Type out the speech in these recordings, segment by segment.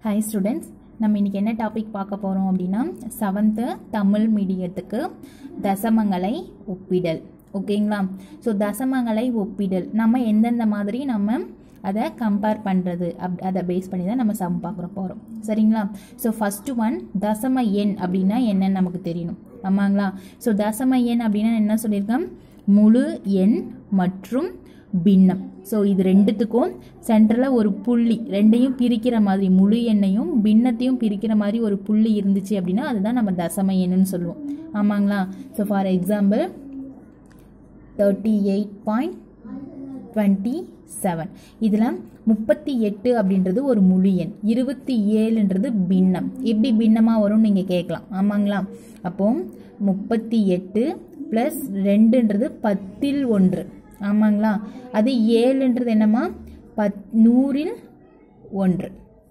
hi students நம்ம இன்றைக்கி என்ன டாபிக் பார்க்க போகிறோம் அப்படின்னா செவன்த்து தமிழ் மீடியத்துக்கு தசமங்களை ஒப்பிடல் ஓகேங்களா ஸோ தசமங்களை ஒப்பிடல் நம்ம எந்தெந்த மாதிரி நம்ம அதை கம்பேர் பண்ணுறது அப் அதை பேஸ் பண்ணி தான் நம்ம சம் பார்க்குற போகிறோம் சரிங்களா ஸோ ஃபஸ்ட்டு ஒன் தசம எண் அப்படின்னா என்னன்னு நமக்கு தெரியணும் ஆமாங்களா ஸோ தசம எண் அப்படின்னா என்ன சொல்லியிருக்கேன் முழு எண் மற்றும் பின்னம் ஸோ இது ரெண்டுத்துக்கும் சென்டரில் ஒரு புள்ளி ரெண்டையும் பிரிக்கிற மாதிரி முழு எண்ணையும் பின்னத்தையும் பிரிக்கிற மாதிரி ஒரு புள்ளி இருந்துச்சு அப்படின்னா அதுதான் நம்ம தசம எண்ணுன்னு சொல்லுவோம் ஆமாங்களா so for example thirty eight point twenty seven இதில் முப்பத்தி எட்டு அப்படின்றது ஒரு முழு எண் இருபத்தி ஏழுன்றது பின்னம் எப்படி பின்னமாக வரும்னு நீங்கள் கேட்கலாம் ஆமாங்களா அப்போ முப்பத்தி எட்டு ப்ளஸ் ரெண்டுன்றது பத்தில் ஒன்று ஆமாங்களா அது ஏழுன்றது என்னம்மா பத் நூறில் ஒன்று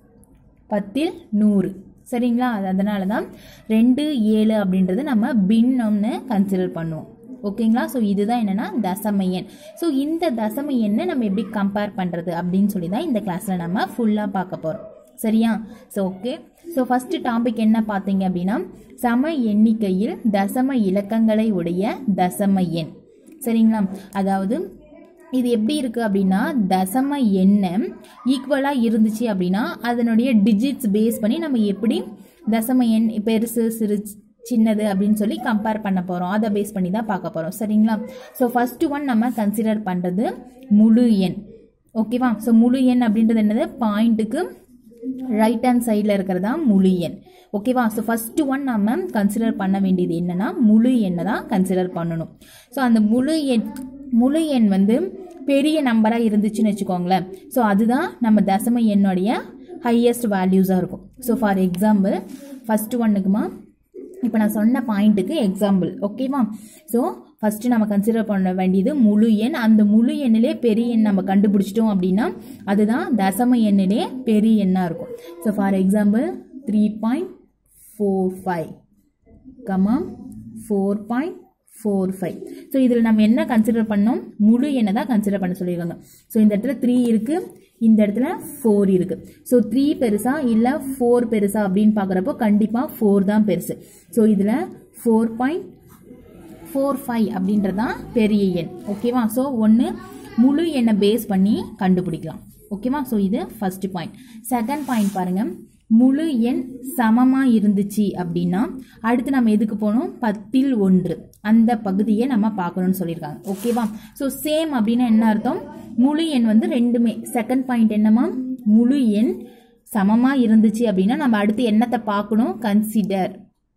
பத்தில் நூறு சரிங்களா அது அதனால தான் ரெண்டு ஏழு அப்படின்றது நம்ம பின்னம்னு கன்சிடர் பண்ணுவோம் ஓகேங்களா ஸோ இதுதான் என்னென்னா தசம எண் ஸோ இந்த தசம எண்ணை நம்ம எப்படி கம்பேர் பண்ணுறது அப்படின்னு சொல்லி தான் இந்த கிளாஸில் நம்ம ஃபுல்லாக பார்க்க போகிறோம் சரியா so okay so first topic என்ன பார்த்தீங்க அப்படின்னா சம எண்ணிக்கையில் தசம இலக்கங்களை உடைய தசம எண் சரிங்களா அதாவது இது எப்படி இருக்குது அப்படின்னா தசம எண்ணை ஈக்குவலாக இருந்துச்சு அப்படின்னா அதனுடைய டிஜிட்ஸ் பேஸ் பண்ணி நம்ம எப்படி தசம எண் பெருசு சிறு சின்னது அப்படின்னு சொல்லி கம்பேர் பண்ண போகிறோம் அதை பேஸ் பண்ணி தான் பார்க்க போகிறோம் சரிங்களா ஸோ ஃபஸ்ட்டு ஒன் நம்ம கன்சிடர் பண்ணுறது முழு எண் ஓகேவா ஸோ முழு எண் அப்படின்றது என்னது பாயிண்ட்டுக்கு ரைட் ஹேண்ட் சைடில் இருக்கிறதா முழு எண் ஓகேவா ஸோ ஃபஸ்ட்டு ஒன் நம்ம கன்சிடர் பண்ண வேண்டியது என்னென்னா முழு எண்ணை தான் கன்சிடர் பண்ணணும் ஸோ அந்த முழு எண் முழு எண் வந்து பெரிய நம்பராக இருந்துச்சுன்னு வச்சுக்கோங்களேன் ஸோ அதுதான் நம்ம தசம எண்ணுடைய ஹையஸ்ட் வேல்யூஸாக இருக்கும் ஸோ ஃபார் எக்ஸாம்பிள் ஃபஸ்ட்டு ஒன்றுக்குமா இப்போ நான் சொன்ன பாயிண்ட்டுக்கு எக்ஸாம்பிள் ஓகேவா ஸோ ஃபஸ்ட்டு நம்ம கன்சிடர் பண்ண வேண்டியது முழு எண் அந்த முழு எண்ணிலே பெரிய எண் நம்ம கண்டுபிடிச்சிட்டோம் அப்படின்னா அதுதான் தசம எண்ணிலே பெரிய எண்ணாக இருக்கும் so for example three point four five comma four point four five so இதில் நம்ம என்ன கன்சிடர் பண்ணோம் முழு எண்ணை தான் கன்சிடர் பண்ண சொல்லியிருக்காங்க ஸோ இந்த இடத்துல த்ரீ இருக்குது இந்த இடத்துல ஃபோர் இருக்குது ஸோ த்ரீ பெருசா இல்லை ஃபோர் பெருசா அப்படின்னு பார்க்குறப்போ கண்டிப்பாக ஃபோர் தான் பெருசு ஸோ இதில் ஃபோர் பாயிண்ட் ஃபோர் ஃபைவ் அப்படின்றதான் பெரிய எண் ஓகேவா ஸோ ஒன்று முழு எண்ணை பேஸ் பண்ணி கண்டுபிடிக்கலாம் ஓகேவா ஸோ இது ஃபர்ஸ்ட் பாயிண்ட் செகண்ட் பாயிண்ட் பாருங்கள் முழு எண் சமமாக இருந்துச்சு அப்படின்னா அடுத்து நம்ம எதுக்கு போகணும் பத்தில் ஒன்று அந்த பகுதியை நம்ம பார்க்கணும்னு சொல்லியிருக்காங்க ஓகேவா ஸோ சேம் அப்படின்னா என்ன அர்த்தம் முழு எண் வந்து ரெண்டுமே செகண்ட் பாயிண்ட் என்னமா முழு எண் சமமாக இருந்துச்சு அப்படின்னா நம்ம அடுத்து என்னத்தை பார்க்கணும் கன்சிடர்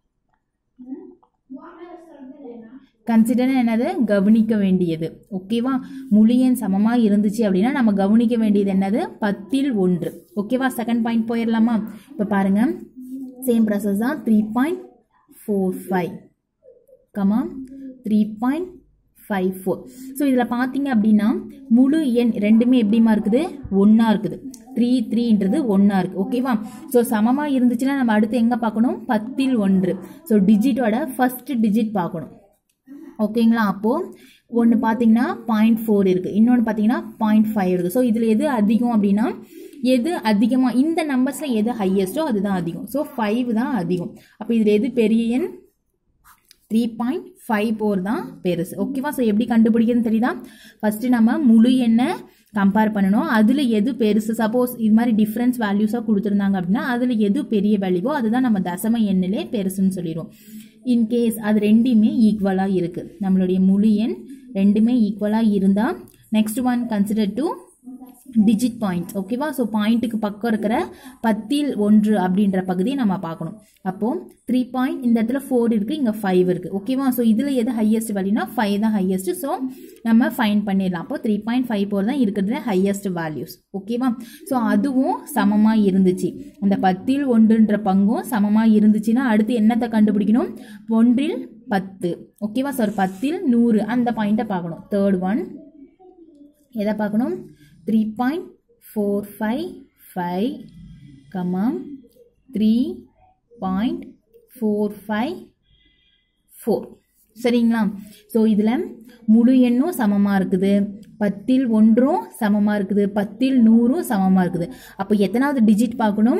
கன்சிடர் என்னது கவனிக்க வேண்டியது ஓகேவா முழு எண் சமமாக இருந்துச்சு அப்படின்னா நம்ம கவனிக்க வேண்டியது என்னது பத்தில் ஒன்று ஓகேவா செகண்ட் பாயிண்ட் போயிடலாமா இப்போ பாருங்க சேம் ப்ராசஸ் தான் three point four five comma three point five four so இதில் பார்த்தீங்க அப்படின்னா முழு எண் ரெண்டுமே எப்படிமா இருக்குது ஒன்றா இருக்குது த்ரீ த்ரீன்றது ஒன்றா இருக்குது ஓகேவா ஸோ சமமாக இருந்துச்சுன்னா நம்ம அடுத்து எங்கே பார்க்கணும் பத்தில் ஒன்று ஸோ டிஜிட்டோட ஃபர்ஸ்ட் டிஜிட் பார்க்கணும் ஓகேங்களா அப்போது ஒன்று பார்த்தீங்கன்னா பாயிண்ட் ஃபோர் இருக்குது இன்னொன்று பார்த்தீங்கன்னா பாயிண்ட் ஃபைவ் இருக்குது ஸோ இதில் எது அதிகம் அப்படின்னா எது அதிகமாக இந்த நம்பர்ஸில் எது ஹையஸ்ட்டோ அதுதான் அதிகம் ஸோ ஃபைவ் தான் அதிகம் அப்போ இதில் எது பெரிய எண் த்ரீ பாயிண்ட் ஃபைவ் ஃபோர் தான் பெருசு ஓகேவா ஸோ எப்படி கண்டுபிடிக்கிறதுன்னு தெரியுதா ஃபஸ்ட்டு நம்ம முழு எண்ணை கம்பேர் பண்ணணும் அதில் எது பெருசு சப்போஸ் இது மாதிரி டிஃப்ரென்ஸ் வேல்யூஸாக கொடுத்துருந்தாங்க அப்படின்னா அதில் எது பெரிய வேல்யூவோ அதுதான் நம்ம தசம எண்ணிலே பெருசுன்னு சொல்லிடுவோம் இன்கேஸ் அது ரெண்டுமே ஈக்குவலாக இருக்குது நம்மளுடைய முழு எண் ரெண்டுமே ஈக்குவலாக இருந்தால் next one consider two digit points ஓகேவா ஸோ பாயிண்ட்டுக்கு பக்கம் இருக்கிற பத்தில் ஒன்று அப்படின்ற பகுதியை நம்ம பார்க்கணும் அப்போது த்ரீ பாயிண்ட் இந்த இடத்துல ஃபோர் இருக்குது இங்கே ஃபைவ் இருக்குது ஓகேவா ஸோ இதில் எது ஹையஸ்ட் வேல்யூனா ஃபைவ் தான் ஹையஸ்ட் ஸோ நம்ம ஃபைன் பண்ணிடலாம் அப்போ த்ரீ பாயிண்ட் ஃபைவ் ஃபோர் தான் இருக்கிறதுல ஹையஸ்ட் வேல்யூஸ் ஓகேவா ஸோ அதுவும் சமமாக இருந்துச்சு அந்த பத்தில் ஒன்றுன்ற பங்கும் சமமாக இருந்துச்சுன்னா அடுத்து என்னத்தை கண்டுபிடிக்கணும் ஒன்றில் பத்து ஓகேவா சார் பத்தில் நூறு அந்த பாயிண்ட்டை பார்க்கணும் தேர்ட் ஒன் எதை பார்க்கணும் three point four five five comma three point four five four சரிங்களா ஸோ இதில் முழு எண்ணும் சமமாக இருக்குது பத்தில் ஒன்றும் சமமாக இருக்குது பத்தில் நூறும் சமமாக இருக்குது அப்போ எத்தனாவது டிஜிட் பார்க்கணும்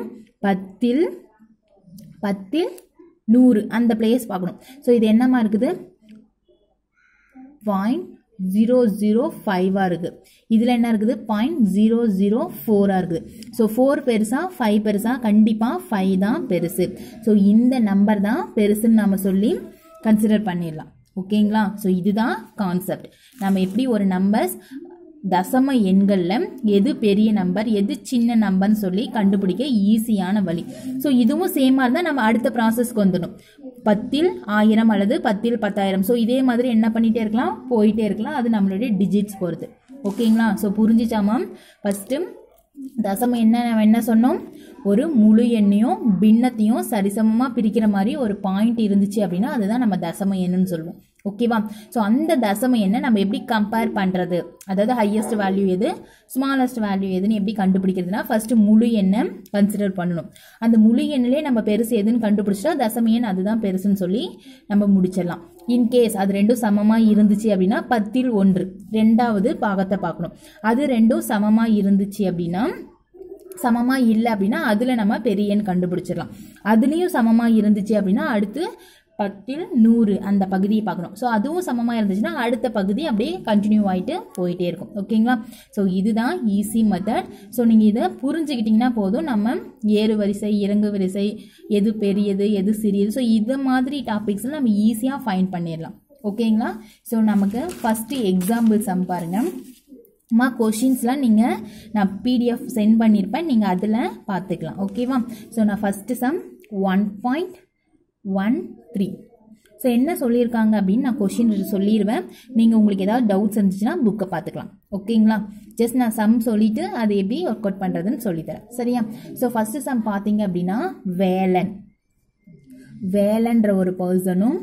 பத்தில் பத்தில் நூறு அந்த பிளேஸ் பார்க்கணும் ஸோ இது என்னமா இருக்குது பாயிண்ட் ஜீரோ ஜீரோ ஃபைவாக இருக்குது இதில் என்ன இருக்குது பாயிண்ட் ஜீரோ ஜீரோ ஃபோராக இருக்குது ஸோ ஃபோர் பெருசா ஃபைவ் பெருசா கண்டிப்பாக ஃபைவ் தான் பெருசு ஸோ இந்த நம்பர் தான் பெருசுன்னு நம்ம சொல்லி கன்சிடர் பண்ணிடலாம் ஓகேங்களா ஸோ இதுதான் கான்செப்ட் நம்ம எப்படி ஒரு நம்பர்ஸ் தசம எண்களில் எது பெரிய நம்பர் எது சின்ன நம்பர்னு சொல்லி கண்டுபிடிக்க ஈஸியான வழி ஸோ இதுவும் சேமாக இருந்தால் நம்ம அடுத்த ப்ராசஸ்க்கு வந்துடணும் பத்தில் ஆயிரம் அல்லது பத்தில் பத்தாயிரம் ஸோ இதே மாதிரி என்ன பண்ணிகிட்டே இருக்கலாம் போயிட்டே இருக்கலாம் அது நம்மளுடைய டிஜிட்ஸ் பொறுத்து ஓகேங்களா ஸோ புரிஞ்சிச்சாமா ஃபஸ்ட்டு தசமம் என்ன நம்ம என்ன சொன்னோம் ஒரு முழு எண்ணையும் பின்னத்தையும் சரிசமமாக பிரிக்கிற மாதிரி ஒரு பாயிண்ட் இருந்துச்சு அப்படின்னா அதுதான் நம்ம தசம எண்ணுன்னு சொல்லுவோம் ஓகேவா ஸோ அந்த தசம எண்ணை நம்ம எப்படி கம்பேர் பண்ணுறது அதாவது ஹையஸ்ட் வேல்யூ எது ஸ்மாலஸ்ட் வேல்யூ எதுன்னு எப்படி கண்டுபிடிக்கிறதுனா ஃபர்ஸ்ட் முழு எண்ணை கன்சிடர் பண்ணணும் அந்த முழு எண்ணிலே நம்ம பெருசு எதுன்னு கண்டுபிடிச்சிட்டா தசம எண் அதுதான் பெருசுன்னு சொல்லி நம்ம முடிச்சிடலாம் இன்கேஸ் அது ரெண்டும் சமமாக இருந்துச்சு அப்படின்னா பத்தில் ஒன்று ரெண்டாவது பாகத்தை பார்க்கணும் அது ரெண்டும் சமமாக இருந்துச்சு அப்படின்னா சமமாக இல்லை அப்படின்னா அதில் நம்ம பெரிய எண் கண்டுபிடிச்சிடலாம் அதுலேயும் சமமாக இருந்துச்சு அப்படின்னா அடுத்து பத்தில் நூறு அந்த பகுதியை பார்க்கணும் ஸோ அதுவும் சமமாக இருந்துச்சுன்னா அடுத்த பகுதி அப்படியே கண்டினியூ ஆகிட்டு போயிட்டே இருக்கும் ஓகேங்களா ஸோ இதுதான் ஈஸி மெத்தட் ஸோ நீங்கள் இதை புரிஞ்சுக்கிட்டிங்கன்னா போதும் நம்ம ஏறு வரிசை இறங்கு வரிசை எது பெரியது எது சிறியது ஸோ இது மாதிரி டாபிக்ஸில் நம்ம ஈஸியாக ஃபைன் பண்ணிடலாம் ஓகேங்களா ஸோ நமக்கு ஃபஸ்ட்டு எக்ஸாம்பிள் சம் பாருங்கள் அம்மா கொஷின்ஸ்லாம் நீங்கள் நான் பிடிஎஃப் சென்ட் பண்ணியிருப்பேன் நீங்கள் அதில் பார்த்துக்கலாம் ஓகேவா ஸோ நான் first sum one point one three so என்ன சொல்லியிருக்காங்க அப்படின்னு நான் கொஷின் சொல்லிடுவேன் நீங்கள் உங்களுக்கு ஏதாவது டவுட்ஸ் இருந்துச்சுன்னா புக்கை பார்த்துக்கலாம் ஓகேங்களா ஜஸ்ட் நான் சம் சொல்லிவிட்டு அது எப்படி ஒர்க் அவுட் பண்ணுறதுன்னு சொல்லித்தரேன் சரியா ஸோ ஃபஸ்ட்டு சம் பார்த்தீங்க அப்படின்னா வேலன் வேலன்ற ஒரு பர்சனும்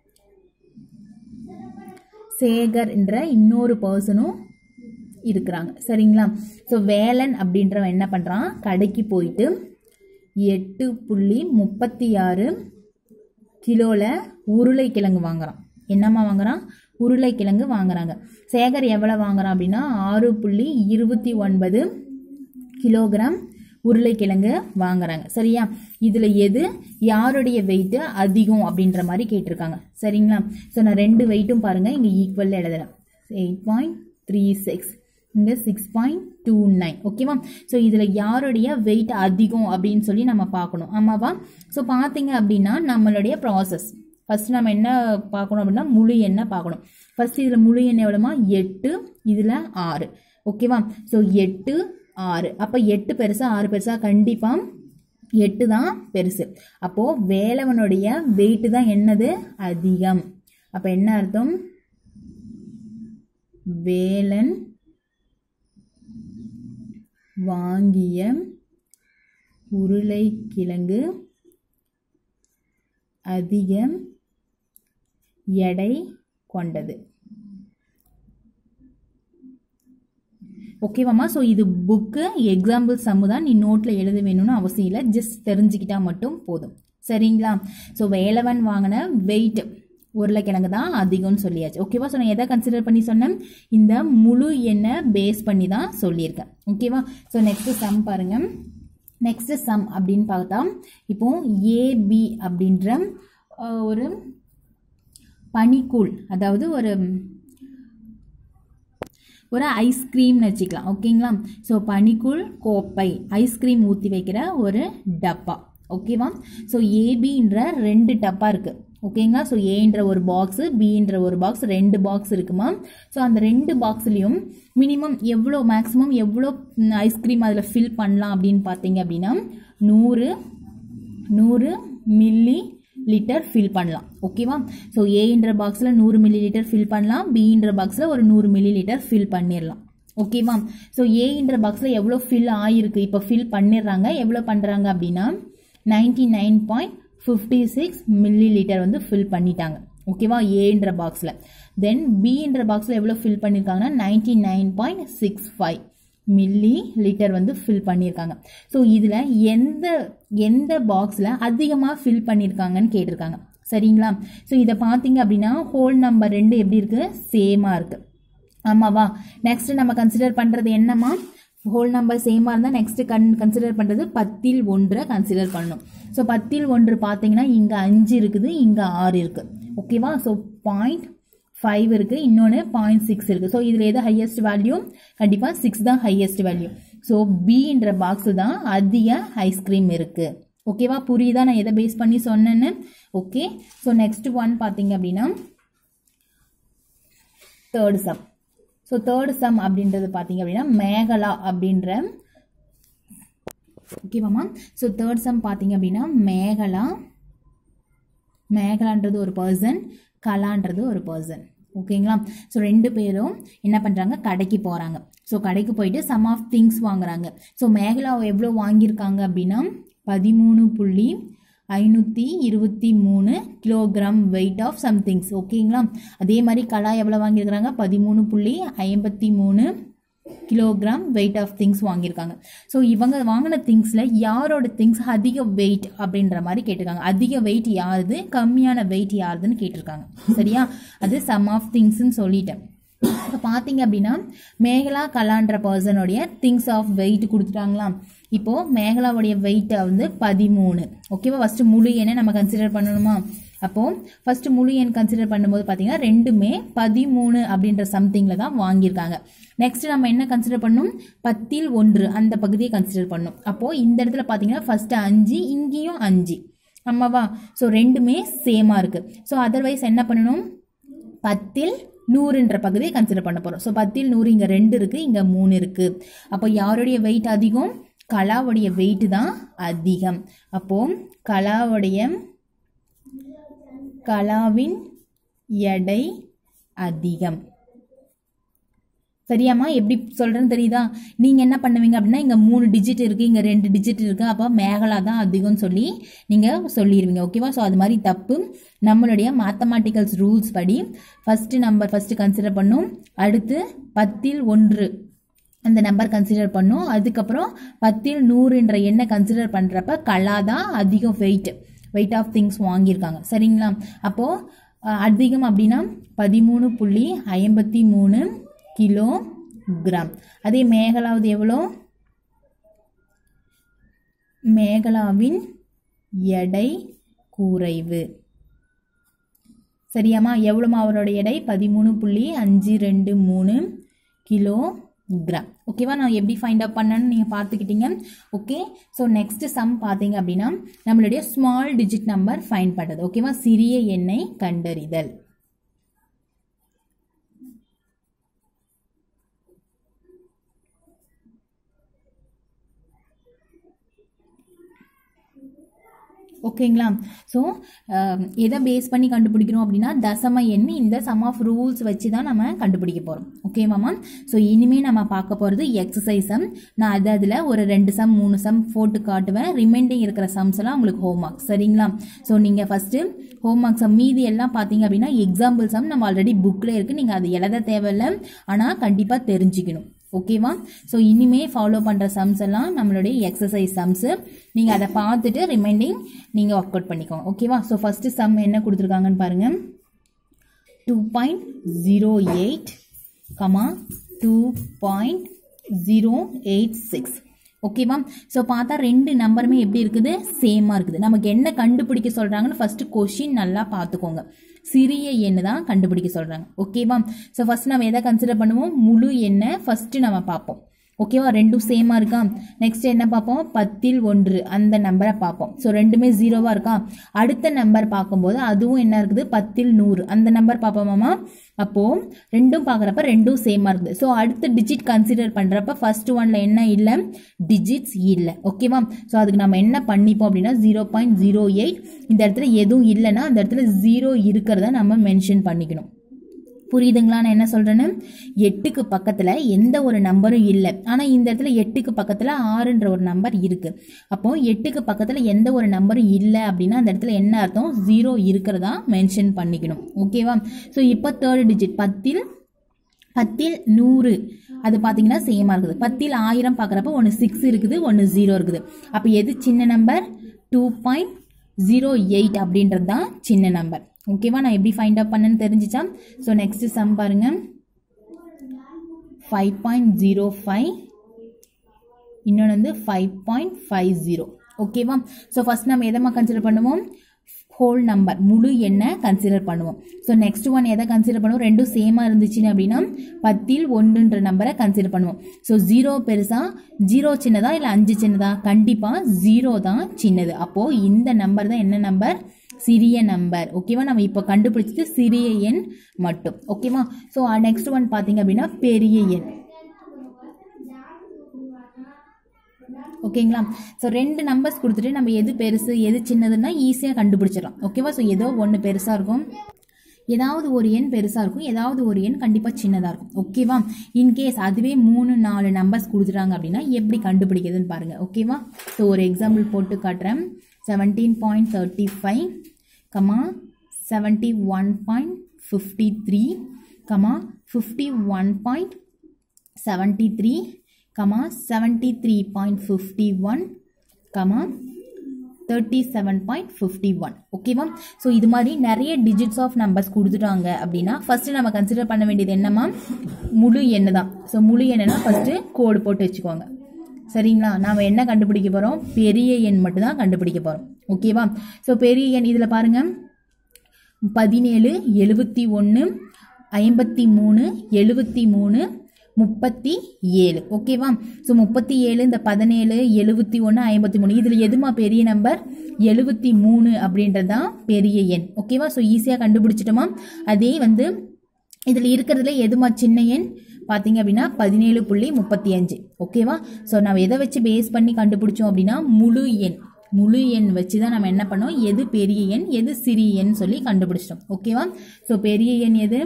சேகர் என்ற இன்னொரு பர்சனும் இருக்கிறாங்க சரிங்களா ஸோ வேலன் அப்படின்றவன் என்ன பண்ணுறான் கடைக்கு போயிட்டு எட்டு புள்ளி முப்பத்தி ஆறு கிலோவில் உருளைக்கிழங்கு வாங்குறான் என்னம்மா வாங்குறான் உருளைக்கிழங்கு வாங்குறாங்க சேகர் எவ்வளோ வாங்குறான் அப்படின்னா ஆறு புள்ளி இருபத்தி ஒன்பது கிலோகிராம் உருளைக்கிழங்கு வாங்குறாங்க சரியா இதில் எது யாருடைய வெயிட்டு அதிகம் அப்படின்ற மாதிரி கேட்டிருக்காங்க சரிங்களா ஸோ நான் ரெண்டு வெயிட்டும் பாருங்கள் இங்கே ஈக்குவலில் எழுதுறேன் எயிட் பாயிண்ட் த்ரீ சிக்ஸ் இங்கே சிக்ஸ் பாயிண்ட் டூ நைன் ஓகேவா ஸோ இதில் யாருடைய வெயிட் அதிகம் அப்படின்னு சொல்லி நம்ம பார்க்கணும் ஆமாவா ஸோ பார்த்தீங்க அப்படின்னா நம்மளுடைய ப்ராசஸ் ஃபஸ்ட் நம்ம என்ன பார்க்கணும் அப்படின்னா முழு எண்ணெய் பார்க்கணும் ஃபர்ஸ்ட் இதில் முழு எண்ணெய் எவ்வளோமா எட்டு இதில் ஆறு ஓகேவா ஸோ எட்டு ஆறு அப்போ எட்டு பெருசா ஆறு பெருசா கண்டிப்பாக எட்டு தான் பெருசு அப்போது வேலவனுடைய வெயிட்டு தான் என்னது அதிகம் அப்போ என்ன அர்த்தம் வேலன் வாங்கிய உருளைக்கிழங்கு அதிக எடை கொண்டது ஓகேவாம்மா ஸோ இது புக்கு எக்ஸாம்பிள் சம்மு தான் நீ நோட்டில் எழுத வேணும்னு அவசியம் இல்லை ஜஸ்ட் தெரிஞ்சுக்கிட்டா மட்டும் போதும் சரிங்களா ஸோ வேலவன் வாங்கின வெயிட் உருளைக்கிழங்கு தான் அதிகம்னு சொல்லியாச்சு ஓகேவா ஸோ நான் எதை கன்சிடர் பண்ணி சொன்னேன் இந்த முழு எண்ணை பேஸ் பண்ணி தான் சொல்லியிருக்கேன் ஓகேவா ஸோ நெக்ஸ்ட் சம் பாருங்க நெக்ஸ்ட் சம் அப்படின்னு பார்த்தா இப்போ ஏபி அப்படின்ற அஹ், ஒரு பனிக்கூழ் அதாவது ஒரு ஒரு ஐஸ்கிரீம்னு வச்சுக்கலாம் ஓகேங்களா ஸோ பனிக்கூழ் கோப்பை ஐஸ்கிரீம் ஊற்றி வைக்கிற ஒரு டப்பா ஓகேவா ஸோ ஏபின்ற ரெண்டு டப்பா இருக்குது ஓகேங்களா ஸோ ஏன்ற ஒரு பாக்ஸு பின்ற ஒரு பாக்ஸ் ரெண்டு பாக்ஸ் இருக்குமா ஸோ அந்த ரெண்டு பாக்ஸ்லேயும் மினிமம் எவ்வளோ மேக்ஸிமம் எவ்வளோ ஐஸ்கிரீம் அதில் ஃபில் பண்ணலாம் அப்படின்னு பார்த்தீங்க அப்படின்னா நூறு நூறு மில்லி லிட்டர் ஃபில் பண்ணலாம் ஓகேவா ஸோ ஏன்ற பாக்ஸில் நூறு மில்லி லிட்டர் ஃபில் பண்ணலாம் பின்ற பாக்ஸில் ஒரு நூறு மில்லி லிட்டர் ஃபில் பண்ணிடலாம் ஓகேவா ஸோ ஏன்ற பாக்ஸில் எவ்வளோ ஃபில் ஆகிருக்கு இப்போ ஃபில் பண்ணிடுறாங்க எவ்வளோ பண்ணுறாங்க அப்படின்னா ninety nine point fifty six millilitre வந்து ஃபில் பண்ணிட்டாங்க ஓகேவா ஏன்ற பாக்ஸில் தென் பின்ற பாக்ஸில் எவ்வளோ ஃபில் பண்ணியிருக்காங்கன்னா ninety nine point six five millilitre வந்து ஃபில் பண்ணியிருக்காங்க ஸோ இதில் எந்த எந்த பாக்ஸில் அதிகமாக ஃபில் பண்ணியிருக்காங்கன்னு கேட்டிருக்காங்க சரிங்களா ஸோ இதை பார்த்தீங்க அப்படின்னா ஹோல் நம்பர் ரெண்டு எப்படி இருக்குது சேமாக இருக்குது ஆமாவா நெக்ஸ்ட் நம்ம கன்சிடர் பண்ணுறது என்னம்மா ஹோல் நம்பர் சேமாக இருந்தால் நெக்ஸ்ட் கன் கன்சிடர் பண்ணுறது பத்தில் ஒன்றை கன்சிடர் பண்ணணும் ஸோ பத்தில் ஒன்று பார்த்தீங்கன்னா இங்கே அஞ்சு இருக்குது இங்கே ஆறு இருக்குது ஓகேவா ஸோ பாயிண்ட் ஃபைவ் இருக்குது இன்னொன்று பாயிண்ட் சிக்ஸ் இருக்குது ஸோ இதில் எது ஹையஸ்ட் வேல்யூ கண்டிப்பாக சிக்ஸ் தான் ஹையஸ்ட் வேல்யூ ஸோ பின்ற பாக்ஸு தான் அதிக ஐஸ்கிரீம் இருக்குது ஓகேவா புரியுதா நான் எதை பேஸ் பண்ணி சொன்னேன்னு ஓகே ஸோ நெக்ஸ்ட் ஒன் பார்த்தீங்க அப்படின்னா third sum so third sum அப்படின்றது பார்த்தீங்க அப்படின்னா மேகலா அப்படின்ற ஓகேவாம்மா ஸோ தேர்ட் சம் பார்த்தீங்க அப்படின்னா மேகலா மேகலான்றது ஒரு பர்சன் கலான்றது ஒரு பர்சன் ஓகேங்களா ஸோ ரெண்டு பேரும் என்ன பண்ணுறாங்க கடைக்கு போகிறாங்க ஸோ கடைக்கு போயிட்டு சம் ஆஃப் திங்ஸ் வாங்குறாங்க ஸோ மேகலா எவ்வளோ வாங்கியிருக்காங்க அப்படின்னா பதிமூணு புள்ளி ஐநூற்றி இருபத்தி மூணு கிலோகிராம் வெயிட் ஆஃப் சம்திங்ஸ் ஓகேங்களா அதே மாதிரி கலா எவ்வளோ வாங்கியிருக்கிறாங்க பதிமூணு புள்ளி ஐம்பத்தி மூணு கிலோகிராம் வெயிட் ஆஃப் திங்ஸ் வாங்கியிருக்காங்க ஸோ இவங்க வாங்கின திங்ஸில் யாரோட திங்ஸ் அதிக வெயிட் அப்படின்ற மாதிரி கேட்டிருக்காங்க அதிக வெயிட் யாருது கம்மியான வெயிட் யாருதுன்னு கேட்டிருக்காங்க சரியா அது சம் ஆஃப் திங்ஸ்ன்னு சொல்லிட்டேன் இப்போ பார்த்தீங்க அப்படின்னா மேகலா கலான்ற பர்சனுடைய திங்ஸ் ஆஃப் வெயிட் கொடுத்துட்டாங்களாம் இப்போது மேகலாவுடைய வெயிட்டை வந்து பதிமூணு ஓகேவா ஃபஸ்ட்டு முழு எண்ணை நம்ம கன்சிடர் பண்ணணுமா அப்போது ஃபஸ்ட்டு முழு எண் கன்சிடர் பண்ணும்போது பார்த்தீங்கன்னா ரெண்டுமே பதிமூணு அப்படின்ற சம்திங்கில் தான் வாங்கியிருக்காங்க நெக்ஸ்ட் நம்ம என்ன கன்சிடர் பண்ணணும் பத்தில் ஒன்று அந்த பகுதியை கன்சிடர் பண்ணணும் அப்போது இந்த இடத்துல பார்த்தீங்கன்னா ஃபஸ்ட்டு அஞ்சு இங்கேயும் அஞ்சு ஆமாவா ஸோ ரெண்டுமே சேமாக இருக்குது ஸோ அதர்வைஸ் என்ன பண்ணணும் பத்தில் நூறுன்ற பகுதியை கன்சிடர் பண்ண போகிறோம் ஸோ பத்தில் நூறு இங்கே ரெண்டு இருக்குது இங்கே மூணு இருக்குது அப்போ யாருடைய வெயிட் அதிகம் கலாவுடைய வெயிட் தான் அதிகம் அப்போ கலாவுடைய கலாவின் எடை அதிகம் சரியாம்மா எப்படி சொல்கிறேன்னு தெரியுதா நீங்கள் என்ன பண்ணுவீங்க அப்படின்னா இங்கே மூணு டிஜிட் இருக்குது இங்கே ரெண்டு டிஜிட் இருக்குது அப்போ மேகலா தான் அதிகம்னு சொல்லி நீங்கள் சொல்லிடுவீங்க ஓகேவா ஸோ அது மாதிரி தப்பு நம்மளுடைய மேத்தமேட்டிக்கல்ஸ் ரூல்ஸ் படி ஃபஸ்ட்டு நம்பர் ஃபஸ்ட்டு கன்சிடர் பண்ணும் அடுத்து பத்தில் ஒன்று அந்த நம்பர் கன்சிடர் பண்ணும் அதுக்கப்புறம் பத்தில் நூறுன்ற எண்ணை கன்சிடர் பண்ணுறப்ப கலா தான் அதிகம் வெயிட் வெயிட் ஆஃப் திங்ஸ் வாங்கியிருக்காங்க சரிங்களா அப்போது அதிகம் அப்படின்னா பதிமூணு புள்ளி ஐம்பத்தி மூணு கிலோ கிராம் அதே மேகலாவது எவ்வளோ மேகலாவின் எடை குறைவு சரியாம்மா எவ்வளோமா அவரோட எடை பதிமூணு புள்ளி அஞ்சு ரெண்டு மூணு கிலோ கிராம் ஓகேவா நான் எப்படி ஃபைண்ட் அவுட் பண்ணேன்னு நீங்கள் பார்த்துக்கிட்டீங்க ஓகே ஸோ நெக்ஸ்ட் சம் பார்த்தீங்க அப்படின்னா நம்மளுடைய ஸ்மால் டிஜிட் நம்பர் ஃபைண்ட் பண்ணுறது ஓகேவா சிறிய எண்ணை கண்டறிதல் ஓகேங்களா ஸோ எதை பேஸ் பண்ணி கண்டுபிடிக்கிறோம் அப்படின்னா தசம எண் இந்த சம் ஆஃப் ரூல்ஸ் வச்சு தான் நம்ம கண்டுபிடிக்க போகிறோம் ஓகேவாமா ஸோ இனிமேல் நம்ம பார்க்க போகிறது எக்ஸசைஸ் சம் நான் அது அதில் ஒரு ரெண்டு சம் மூணு சம் போட்டு காட்டுவேன் ரிமைண்டிங் இருக்கிற சம்ஸ் எல்லாம் உங்களுக்கு ஹோம் ஒர்க் சரிங்களா ஸோ நீங்கள் ஃபஸ்ட்டு ஹோம் ஒர்க் சம் மீதி எல்லாம் பார்த்தீங்க அப்படின்னா எக்ஸாம்பிள் சம் நம்ம ஆல்ரெடி புக்கில் இருக்குது நீங்கள் அது எழுத தேவையில்லை ஆனால் கண்டிப்பாக தெரிஞ்சுக்கணும் ஓகேவா ஸோ இனிமே ஃபாலோ பண்ணுற சம்ஸ் எல்லாம் நம்மளுடைய எக்ஸசைஸ் சம்ஸு நீங்கள் அதை பார்த்துட்டு ரிமைண்டிங் நீங்கள் ஒர்க் அவுட் பண்ணிக்கோங்க ஓகேவா ஸோ ஃபஸ்ட்டு சம் என்ன கொடுத்துருக்காங்கன்னு பாருங்கள் two point zero eight comma two point zero eight six ஓகேவா ஸோ பார்த்தா ரெண்டு நம்பருமே எப்படி இருக்குது சேமாக இருக்குது நமக்கு என்ன கண்டுபிடிக்க சொல்கிறாங்கன்னு ஃபஸ்ட்டு கொஷின் நல்லா பார்த்துக்கோங்க சிறிய எண்ணு தான் கண்டுபிடிக்க சொல்கிறாங்க ஓகேவா ஸோ ஃபஸ்ட் நம்ம எதை கன்சிடர் பண்ணுவோம் முழு எண்ணை ஃபஸ்ட்டு நம்ம பார்ப்போம் ஓகேவா ரெண்டும் சேமாக இருக்கா நெக்ஸ்ட் என்ன பார்ப்போம் பத்தில் ஒன்று அந்த நம்பரை பார்ப்போம் ஸோ ரெண்டுமே ஜீரோவாக இருக்கா அடுத்த நம்பர் பார்க்கும்போது அதுவும் என்ன இருக்குது பத்தில் நூறு அந்த நம்பர் பார்ப்போமாமா அப்போது ரெண்டும் பார்க்குறப்ப ரெண்டும் சேமாக இருக்குது ஸோ அடுத்த டிஜிட் கன்சிடர் பண்ணுறப்ப ஃபர்ஸ்ட் ஒன்ல என்ன இல்லை டிஜிட்ஸ் இல்லை ஓகேவா ஸோ அதுக்கு நம்ம என்ன பண்ணிப்போம் அப்படின்னா ஜீரோ பாயிண்ட் ஜீரோ எயிட் இந்த இடத்துல எதுவும் இல்லைன்னா அந்த இடத்துல ஜீரோ இருக்கிறத நம்ம மென்ஷன் பண்ணிக்கணும் புரியுதுங்களா நான் என்ன சொல்கிறேன்னு எட்டுக்கு பக்கத்தில் எந்த ஒரு நம்பரும் இல்லை ஆனால் இந்த இடத்துல எட்டுக்கு பக்கத்தில் ஆறுன்ற ஒரு நம்பர் இருக்குது அப்போது எட்டுக்கு பக்கத்தில் எந்த ஒரு நம்பரும் இல்லை அப்படின்னா அந்த இடத்துல என்ன அர்த்தம் ஜீரோ இருக்கிறதா மென்ஷன் பண்ணிக்கணும் ஓகேவா ஸோ இப்போ தேர்ட் டிஜிட் பத்தில் பத்தில் நூறு அது பார்த்தீங்கன்னா சேமாக இருக்குது பத்தில் ஆயிரம் பார்க்குறப்ப ஒன்று சிக்ஸ் இருக்குது ஒன்று ஜீரோ இருக்குது அப்போ எது சின்ன number two point zero eight அப்படின்றது தான் சின்ன நம்பர் ஓகேவா நான் எப்படி ஃபைண்ட் அவுட் பண்ணேன்னு தெரிஞ்சிச்சா ஸோ நெக்ஸ்ட் சம் பாருங்க ஃபைவ் பாயிண்ட் ஜீரோ ஃபைவ் இன்னொன்று வந்து ஃபைவ் பாயிண்ட் ஃபைவ் ஜீரோ ஓகேவா ஸோ ஃபஸ்ட் நம்ம எதமா கன்சிடர் பண்ணுவோம் ஹோல் நம்பர் முழு எண்ணை கன்சிடர் பண்ணுவோம் ஸோ நெக்ஸ்ட் ஒன் எதை கன்சிடர் பண்ணுவோம் ரெண்டும் சேமாக இருந்துச்சுன்னு அப்படின்னா பத்தில் ஒன்றுன்ற நம்பரை கன்சிடர் பண்ணுவோம் ஸோ ஜீரோ பெருசா ஜீரோ சின்னதா இல்லை அஞ்சு சின்னதா கண்டிப்பாக ஜீரோ தான் சின்னது அப்போது இந்த நம்பர் தான் என்ன நம்பர் சிறிய நம்பர் ஓகேவா நம்ம இப்போ கண்டுபிடிச்சது சிறிய எண் மட்டும் ஓகேவா ஸோ நெக்ஸ்ட் ஒன் பார்த்தீங்க அப்படின்னா பெரிய எண் ஓகேங்களா ஸோ ரெண்டு நம்பர்ஸ் கொடுத்துட்டு நம்ம எது பெருசு எது சின்னதுன்னா ஈஸியாக கண்டுபிடிச்சிடலாம் ஓகேவா ஸோ ஏதோ ஒன்று பெருசாக இருக்கும் ஏதாவது ஒரு எண் பெருசாக இருக்கும் ஏதாவது ஒரு எண் கண்டிப்பாக சின்னதாக இருக்கும் ஓகேவா இன்கேஸ் அதுவே மூணு நாலு நம்பர்ஸ் கொடுத்துட்டாங்க அப்படின்னா எப்படி கண்டுபிடிக்கிறதுன்னு பாருங்கள் ஓகேவா ஸோ ஒரு எக்ஸாம்பிள் போட்டு காட்டுறேன் seventeen point thirty five comma seventy one point fifty three comma fifty one point seventy three comma seventy three point fifty one comma thirty seven point fifty one ஓகேவா so இது மாதிரி நிறைய digits of numbers கொடுத்துட்டாங்க அப்படின்னா first நம்ம consider பண்ண வேண்டியது என்னமா முழு எண்ணு தான் ஸோ முழு எண்ணுனா ஃபஸ்ட்டு கோடு போட்டு வச்சுக்கோங்க சரிங்களா நாம் என்ன கண்டுபிடிக்க போகிறோம் பெரிய எண் மட்டும்தான் கண்டுபிடிக்க போகிறோம் ஓகேவா ஸோ பெரிய எண் இதில் பாருங்கள் பதினேழு எழுபத்தி ஒன்று ஐம்பத்தி மூணு எழுபத்தி மூணு முப்பத்தி ஏழு ஓகேவா ஸோ முப்பத்தி ஏழு இந்த பதினேழு எழுபத்தி ஒன்று ஐம்பத்தி மூணு இதில் எதுமா பெரிய நம்பர் எழுபத்தி மூணு அப்படின்றது தான் பெரிய எண் ஓகேவா ஸோ ஈஸியாக கண்டுபிடிச்சிட்டோமா அதே வந்து இதில் இருக்கிறதுல எதுமா சின்ன எண் பார்த்தீங்க அப்படின்னா பதினேழு புள்ளி முப்பத்தி அஞ்சு ஓகேவா ஸோ நம்ம எதை வச்சு பேஸ் பண்ணி கண்டுபிடிச்சோம் அப்படின்னா முழு எண் முழு எண் வச்சு தான் நம்ம என்ன பண்ணோம் எது பெரிய எண் எது சிறிய எண் சொல்லி கண்டுபிடிச்சிட்டோம் ஓகேவா ஸோ பெரிய எண் எது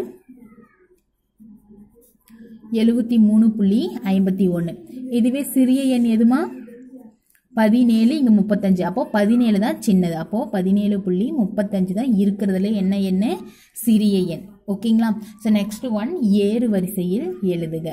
எழுபத்தி மூணு புள்ளி ஐம்பத்தி ஒன்று இதுவே சிறிய எண் எதுமா பதினேழு இங்கே முப்பத்தஞ்சு அப்போது பதினேழு தான் சின்னது அப்போது பதினேழு புள்ளி முப்பத்தஞ்சு தான் இருக்கிறதுல என்ன எண்ணு சிறிய எண் ஓகேங்களா ஸோ நெக்ஸ்ட் ஒன் ஏறு வரிசையில் எழுதுக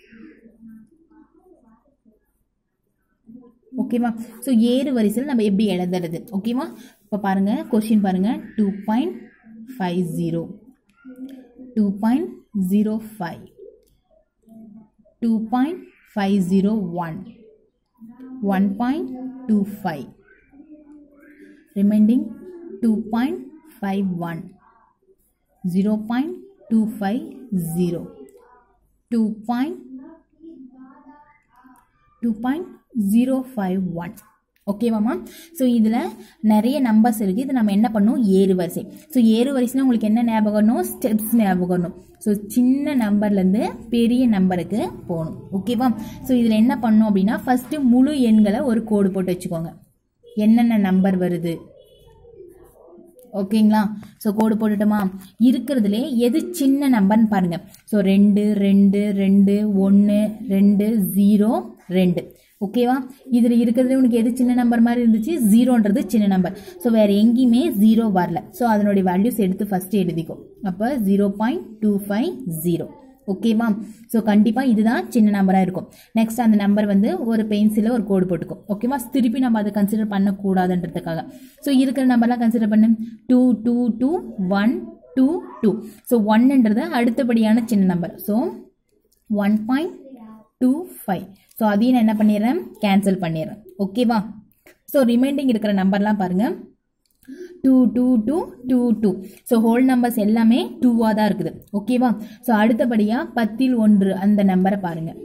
ஓகேவா ஸோ ஏறு வரிசையில் நம்ம எப்படி எழுதுறது ஓகேவா இப்போ பாருங்கள் கொஷின் பாருங்கள் two point five zero two point zero five two point five zero one one point two five remaining two point five one zero point two five zero two point two point zero five one ஓகேவாம்மா so இதில் நிறைய numbers இருக்குது இது நம்ம என்ன பண்ணணும் ஏறு வரிசை ஸோ ஏறு வரிசைனா உங்களுக்கு என்ன ஞாபகம் வரணும் ஸ்டெப்ஸ் ஞாபகம் வரணும் ஸோ சின்ன நம்பர்லேருந்து பெரிய நம்பருக்கு போகணும் ஓகேவா ஸோ இதில் என்ன பண்ணணும் அப்படின்னா ஃபஸ்ட்டு முழு எண்களை ஒரு கோடு போட்டு வச்சுக்கோங்க என்னென்ன நம்பர் வருது ஓகேங்களா ஸோ கோடு போட்டுட்டோமா இருக்கிறதுலே எது சின்ன நம்பர்னு பாருங்கள் ஸோ ரெண்டு ரெண்டு ரெண்டு ஒன்று ரெண்டு ஜீரோ ரெண்டு ஓகேவா இதில் இருக்கிறதுல உனக்கு எது சின்ன நம்பர் மாதிரி இருந்துச்சு ஜீரோன்றது சின்ன நம்பர் ஸோ வேறு எங்கேயுமே ஜீரோ வரல ஸோ அதனுடைய வேல்யூஸ் எடுத்து ஃபஸ்ட்டு எழுதிக்கோ அப்போ zero point two five zero ஓகேவா ஸோ கண்டிப்பாக இதுதான் சின்ன நம்பராக இருக்கும் நெக்ஸ்ட் அந்த நம்பர் வந்து ஒரு பென்சிலில் ஒரு கோடு போட்டுக்கும் ஓகேவா திருப்பி நம்ம அதை கன்சிடர் பண்ணக்கூடாதுன்றதுக்காக ஸோ இருக்கிற நம்பர்லாம் கன்சிடர் பண்ணு two two two one two two so ஒன்னுன்றது அடுத்தபடியான சின்ன number so one point two five so அதையும் நான் என்ன பண்ணிடுறேன் கேன்சல் பண்ணிடுறேன் ஓகேவா ஸோ ரிமைண்டிங் இருக்கிற நம்பர்லாம் பாருங்கள் two two two two two so whole numbers எல்லாமே டூவாக தான் இருக்குது ஓகேவா ஸோ அடுத்தபடியாக பத்தில் ஒன்று அந்த நம்பரை பாருங்கள்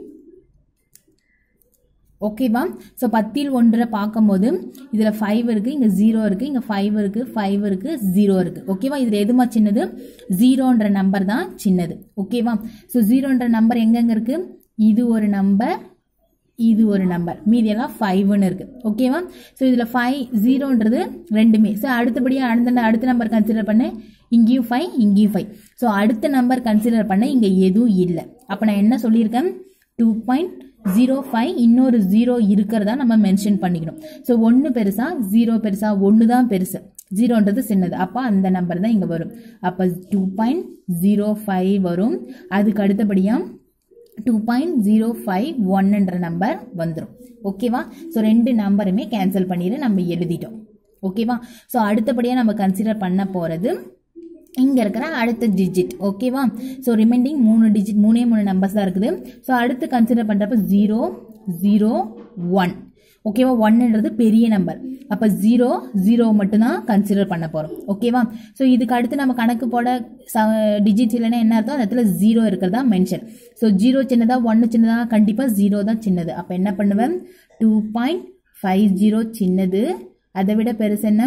ஓகேவா ஸோ பத்தில் ஒன்றை பார்க்கும்போது இதில் ஃபைவ் இருக்குது இங்கே ஜீரோ இருக்குது இங்கே ஃபைவ் இருக்குது ஃபைவ் இருக்குது ஜீரோ இருக்குது ஓகேவா இதில் எதுமா சின்னது ஜீரோன்ற நம்பர் தான் சின்னது ஓகேவா ஸோ ஜீரோன்ற நம்பர் எங்கெங்கே இருக்குது இது ஒரு நம்பர் இது ஒரு நம்பர் மீதியெல்லாம் ஃபைவ்னு இருக்குது ஓகேவா ஸோ இதில் ஃபைவ் ஜீரோன்றது ரெண்டுமே ஸோ அடுத்தபடியாக அடுத்த அடுத்த நம்பர் கன்சிடர் பண்ண இங்கேயும் ஃபைவ் இங்கேயும் ஃபைவ் ஸோ அடுத்த நம்பர் கன்சிடர் பண்ண இங்கே எதுவும் இல்லை அப்போ நான் என்ன சொல்லியிருக்கேன் டூ பாயிண்ட் ஜீரோ ஃபைவ் இன்னொரு ஜீரோ இருக்கிறதா நம்ம மென்ஷன் பண்ணிக்கணும் ஸோ ஒன்று பெருசா ஜீரோ பெருசா ஒன்று தான் பெருசு ஜீரோன்றது சின்னது அப்போ அந்த நம்பர் தான் இங்கே வரும் அப்போ டூ பாயிண்ட் ஜீரோ ஃபைவ் வரும் அதுக்கு அடுத்தபடியாக டூ பாயிண்ட் ஜீரோ ஃபைவ் ஒன்னுன்ற நம்பர் வந்துடும் ஓகேவா ஸோ ரெண்டு நம்பருமே கேன்சல் பண்ணிடு நம்ம எழுதிட்டோம் ஓகேவா ஸோ அடுத்தபடியாக நம்ம கன்சிடர் பண்ண போகிறது இங்கே இருக்கிற அடுத்த டிஜிட் ஓகேவா ஸோ ரிமைண்டிங் மூணு டிஜிட் மூணே மூணு நம்பர்ஸ் தான் இருக்குது ஸோ அடுத்து கன்சிடர் பண்ணுறப்ப ஜீரோ ஜீரோ ஒன் ஓகேவா ஒன்னுன்றது பெரிய நம்பர் அப்போ ஜீரோ ஜீரோ மட்டும்தான் கன்சிடர் பண்ண போகிறோம் ஓகேவா ஸோ இதுக்கு அடுத்து நம்ம கணக்கு போட டிஜிட்ஸ் இல்லைன்னா என்ன அர்த்தம் அந்த இடத்துல ஜீரோ இருக்கிறதா மென்ஷன் ஸோ ஜீரோ சின்னதா ஒன்று சின்னதா கண்டிப்பாக ஜீரோ தான் சின்னது அப்போ என்ன பண்ணுவேன் டூ பாயிண்ட் ஃபைவ் ஜீரோ சின்னது அதை விட பெருசு என்ன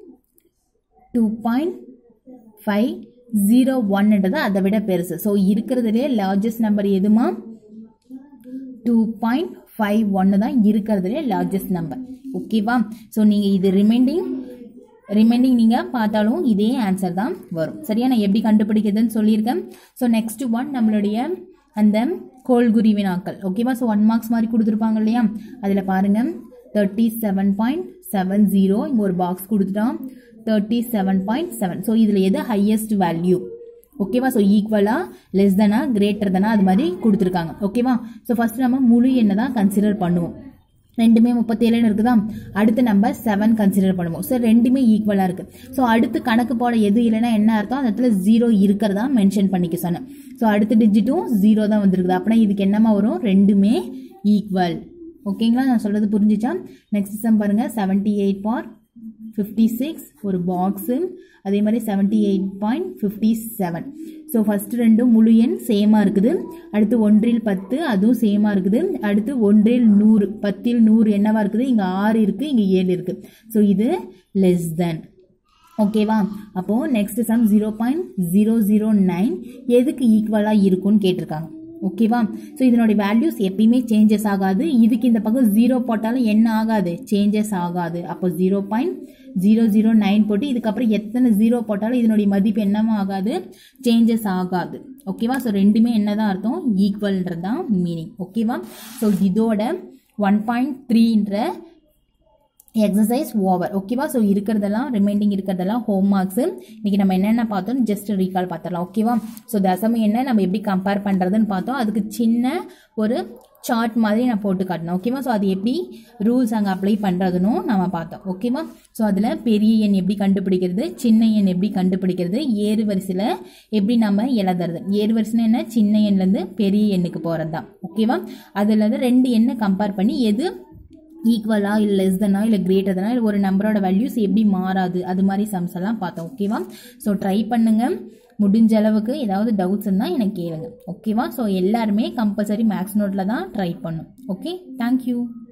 டூ பாயிண்ட் ஃபைவ் ஜீரோ ஒன்னுன்றது அதை விட பெருசு ஸோ இருக்கிறதுலே லார்ஜஸ்ட் நம்பர் எதுமா டூ பாயிண்ட் ஃபைவ் ஒன்று தான் இருக்கிறதுலே லார்ஜஸ்ட் நம்பர் ஓகேவா ஸோ நீங்கள் இது ரிமைண்டிங் ரிமைண்டிங் நீங்கள் பார்த்தாலும் இதே ஆன்சர் தான் வரும் சரியா நான் எப்படி கண்டுபிடிக்கிறதுன்னு சொல்லியிருக்கேன் ஸோ நெக்ஸ்ட் ஒன் நம்மளுடைய அந்த கோல்குரி வினாக்கள் ஓகேவா ஸோ ஒன் மார்க்ஸ் மாதிரி கொடுத்துருப்பாங்க இல்லையா அதில் பாருங்கள் thirty seven point seven zero இங்கே ஒரு பாக்ஸ் கொடுத்துட்டோம் thirty seven point seven so இதில் எது ஹையஸ்ட் வேல்யூ ஓகேவா ஸோ ஈக்குவலாக லெஸ் தனா கிரேட்டர் தனா அது மாதிரி கொடுத்துருக்காங்க ஓகேவா ஸோ ஃபர்ஸ்ட் நம்ம முழு எண்ணை தான் கன்சிடர் பண்ணுவோம் ரெண்டுமே முப்பத்தேழுன்னு இருக்குதா அடுத்து நம்ம செவன் கன்சிடர் பண்ணுவோம் ஸோ ரெண்டுமே ஈக்குவலாக இருக்குது ஸோ அடுத்து கணக்கு போட எது இல்லைன்னா என்ன அர்த்தம் அந்த இடத்துல ஜீரோ இருக்கிறதா மென்ஷன் பண்ணிக்க சொன்னேன் ஸோ அடுத்த டிஜிட்டும் ஜீரோ தான் வந்திருக்குது அப்படின்னா இதுக்கு என்னமா வரும் ரெண்டுமே ஈக்குவல் ஓகேங்களா நான் சொல்கிறது புரிஞ்சிச்சா நெக்ஸ்ட் சம் பாருங்கள் செவன்ட்டி எயிட் பார் ஃபிஃப்டி சிக்ஸ் ஒரு பாக்ஸு அதே மாதிரி seventy eight point fifty seven so first ரெண்டும் முழு எண் சேமாக இருக்குது அடுத்து ஒன்றில் பத்து அதுவும் சேமாக இருக்குது அடுத்து ஒன்றில் நூறு பத்தில் நூறு என்னவா இருக்குது இங்கே ஆறு இருக்குது இங்கே ஏழு இருக்குது ஸோ இது லெஸ் தென் ஓகேவா அப்போது next sum zero point zero zero nine எதுக்கு ஈக்குவலாக இருக்கும்னு கேட்டிருக்காங்க ஓகேவா ஸோ இதனுடைய வேல்யூஸ் எப்பயுமே சேஞ்சஸ் ஆகாது இதுக்கு இந்த பக்கம் ஜீரோ போட்டாலும் என்ன ஆகாது சேஞ்சஸ் ஆகாது அப்போ zero point zero zero nine போட்டு இதுக்கப்புறம் எத்தனை ஜீரோ போட்டாலும் இதனுடைய மதிப்பு என்னவும் ஆகாது சேஞ்சஸ் ஆகாது ஓகேவா ஸோ ரெண்டுமே என்னதான் அர்த்தம் ஈக்குவல்ன்றது தான் மீனிங் ஓகேவா ஸோ இதோட ஒன் பாயிண்ட் த்ரீன்ற எக்ஸசைஸ் ஓவர் ஓகேவா ஸோ இருக்கிறதெல்லாம் ரிமைண்டிங் இருக்கிறதெல்லாம் ஹோம் மார்க்ஸு இன்றைக்கி நம்ம என்னென்ன பார்த்தோம் ஜஸ்ட் ரீகால் பார்த்துடலாம் ஓகேவா ஸோ தசமி என்ன நம்ம எப்படி கம்பேர் பண்ணுறதுன்னு பார்த்தோம் அதுக்கு சின்ன ஒரு சார்ட் மாதிரி நான் போட்டு காட்டினேன் ஓகேவா ஸோ அது எப்படி ரூல்ஸ் அங்கே அப்ளை பண்ணுறதுன்னு நம்ம பார்த்தோம் ஓகேவா ஸோ அதில் பெரிய எண் எப்படி கண்டுபிடிக்கிறது சின்ன எண் எப்படி கண்டுபிடிக்கிறது ஏறு வரிசையில் எப்படி நம்ம எழுதுறது ஏறு வரிசைனா என்ன சின்ன எண்லேருந்து பெரிய எண்ணுக்கு போகிறது தான் ஓகேவா அதில் இருந்து ரெண்டு எண்ணை கம்பேர் பண்ணி எது ஈக்குவலா இல்லை லெஸ் தனா இல்லை கிரேட்டர் தானா இல்லை ஒரு நம்பரோட வேல்யூஸ் எப்படி மாறாது அது மாதிரி சம்ஸ் எல்லாம் பார்த்தோம் ஓகேவா ஸோ ட்ரை பண்ணுங்க முடிஞ்ச அளவுக்கு ஏதாவது டவுட்ஸ் இருந்தால் எனக்கு கேளுங்க ஓகேவா ஸோ எல்லாருமே கம்பல்சரி மேக்ஸ் நோட்டில் தான் ட்ரை பண்ணும் ஓகே தேங்க்யூ